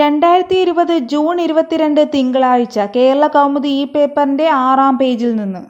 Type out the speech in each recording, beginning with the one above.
രണ്ടായിരത്തി ഇരുപത് ജൂൺ ഇരുപത്തിരണ്ട് തിങ്കളാഴ്ച കേരള കൗമുദി ഈ പേപ്പറിന്റെ ആറാം പേജിൽ നിന്ന്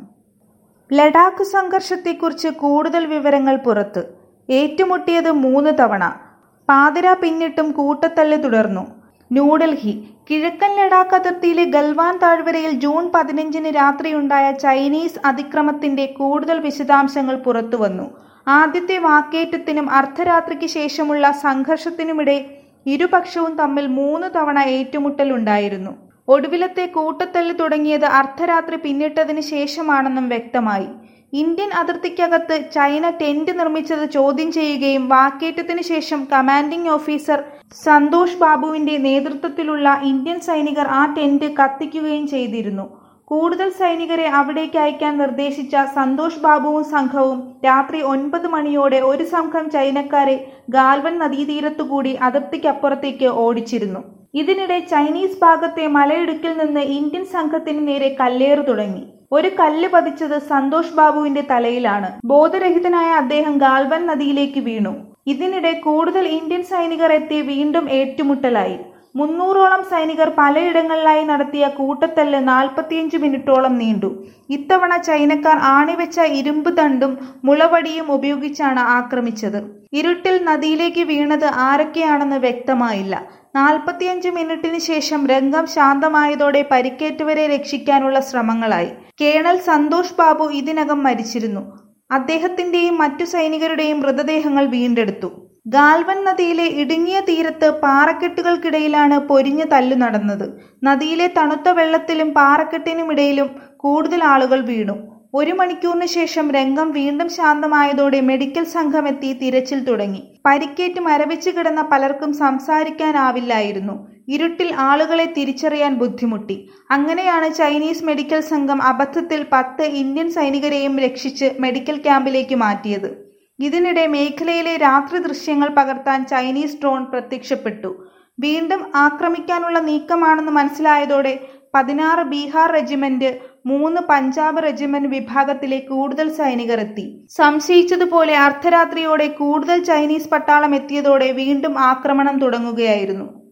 ലഡാക്ക് സംഘർഷത്തെക്കുറിച്ച് കൂടുതൽ വിവരങ്ങൾ പുറത്ത് ഏറ്റുമുട്ടിയത് മൂന്ന് തവണ പാതിര പിന്നിട്ടും കൂട്ടത്തല്ല് തുടർന്നു ന്യൂഡൽഹി കിഴക്കൻ ലഡാക്ക് അതിർത്തിയിലെ ഗൽവാൻ താഴ്വരയിൽ ജൂൺ പതിനഞ്ചിന് രാത്രിയുണ്ടായ ചൈനീസ് അതിക്രമത്തിന്റെ കൂടുതൽ വിശദാംശങ്ങൾ പുറത്തുവന്നു ആദ്യത്തെ വാക്കേറ്റത്തിനും അർദ്ധരാത്രിക്ക് ശേഷമുള്ള സംഘർഷത്തിനുമിടെ ഇരുപക്ഷവും തമ്മിൽ മൂന്ന് തവണ ഏറ്റുമുട്ടലുണ്ടായിരുന്നു ഒടുവിലത്തെ കൂട്ടത്തല്ല് തുടങ്ങിയത് അർദ്ധരാത്രി പിന്നിട്ടതിന് ശേഷമാണെന്നും വ്യക്തമായി ഇന്ത്യൻ അതിർത്തിക്കകത്ത് ചൈന ടെന്റ് നിർമ്മിച്ചത് ചോദ്യം ചെയ്യുകയും വാക്കേറ്റത്തിന് ശേഷം കമാൻഡിംഗ് ഓഫീസർ സന്തോഷ് ബാബുവിന്റെ നേതൃത്വത്തിലുള്ള ഇന്ത്യൻ സൈനികർ ആ ടെന്റ് കത്തിക്കുകയും ചെയ്തിരുന്നു കൂടുതൽ സൈനികരെ അവിടേക്ക് അയക്കാൻ നിർദ്ദേശിച്ച സന്തോഷ് ബാബുവും സംഘവും രാത്രി ഒൻപത് മണിയോടെ ഒരു സംഘം ചൈനക്കാരെ ഗാൽവൻ നദീതീരത്തുകൂടി അതിർത്തിക്കപ്പുറത്തേക്ക് ഓടിച്ചിരുന്നു ഇതിനിടെ ചൈനീസ് ഭാഗത്തെ മലയിടുക്കിൽ നിന്ന് ഇന്ത്യൻ സംഘത്തിന് നേരെ കല്ലേറു തുടങ്ങി ഒരു കല്ല് പതിച്ചത് സന്തോഷ് ബാബുവിന്റെ തലയിലാണ് ബോധരഹിതനായ അദ്ദേഹം ഗാൽവൻ നദിയിലേക്ക് വീണു ഇതിനിടെ കൂടുതൽ ഇന്ത്യൻ സൈനികർ എത്തി വീണ്ടും ഏറ്റുമുട്ടലായി മുന്നൂറോളം സൈനികർ പലയിടങ്ങളിലായി നടത്തിയ കൂട്ടത്തല്ല് നാൽപ്പത്തിയഞ്ച് മിനിറ്റോളം നീണ്ടു ഇത്തവണ ചൈനക്കാർ ആണിവെച്ച ഇരുമ്പ് തണ്ടും മുളവടിയും ഉപയോഗിച്ചാണ് ആക്രമിച്ചത് ഇരുട്ടിൽ നദിയിലേക്ക് വീണത് ആരൊക്കെയാണെന്ന് വ്യക്തമായില്ല നാൽപ്പത്തിയഞ്ച് മിനിറ്റിന് ശേഷം രംഗം ശാന്തമായതോടെ പരിക്കേറ്റവരെ രക്ഷിക്കാനുള്ള ശ്രമങ്ങളായി കേണൽ സന്തോഷ് ബാബു ഇതിനകം മരിച്ചിരുന്നു അദ്ദേഹത്തിന്റെയും മറ്റു സൈനികരുടെയും മൃതദേഹങ്ങൾ വീണ്ടെടുത്തു ഗാൽവൻ നദിയിലെ ഇടുങ്ങിയ തീരത്ത് പാറക്കെട്ടുകൾക്കിടയിലാണ് പൊരിഞ്ഞ തല്ലു നടന്നത് നദിയിലെ തണുത്ത വെള്ളത്തിലും പാറക്കെട്ടിനുമിടയിലും കൂടുതൽ ആളുകൾ വീണു ഒരു മണിക്കൂറിന് ശേഷം രംഗം വീണ്ടും ശാന്തമായതോടെ മെഡിക്കൽ സംഘം എത്തി തിരച്ചിൽ തുടങ്ങി പരിക്കേറ്റ് മരവിച്ചു കിടന്ന പലർക്കും സംസാരിക്കാനാവില്ലായിരുന്നു ഇരുട്ടിൽ ആളുകളെ തിരിച്ചറിയാൻ ബുദ്ധിമുട്ടി അങ്ങനെയാണ് ചൈനീസ് മെഡിക്കൽ സംഘം അബദ്ധത്തിൽ പത്ത് ഇന്ത്യൻ സൈനികരെയും രക്ഷിച്ച് മെഡിക്കൽ ക്യാമ്പിലേക്ക് മാറ്റിയത് ഇതിനിടെ മേഖലയിലെ രാത്രി ദൃശ്യങ്ങൾ പകർത്താൻ ചൈനീസ് ഡ്രോൺ പ്രത്യക്ഷപ്പെട്ടു വീണ്ടും ആക്രമിക്കാനുള്ള നീക്കമാണെന്ന് മനസ്സിലായതോടെ പതിനാറ് ബീഹാർ റെജിമെന്റ് മൂന്ന് പഞ്ചാബ് റെജിമെന്റ് വിഭാഗത്തിലെ കൂടുതൽ സൈനികർ എത്തി സംശയിച്ചതുപോലെ അർദ്ധരാത്രിയോടെ കൂടുതൽ ചൈനീസ് പട്ടാളം എത്തിയതോടെ വീണ്ടും ആക്രമണം തുടങ്ങുകയായിരുന്നു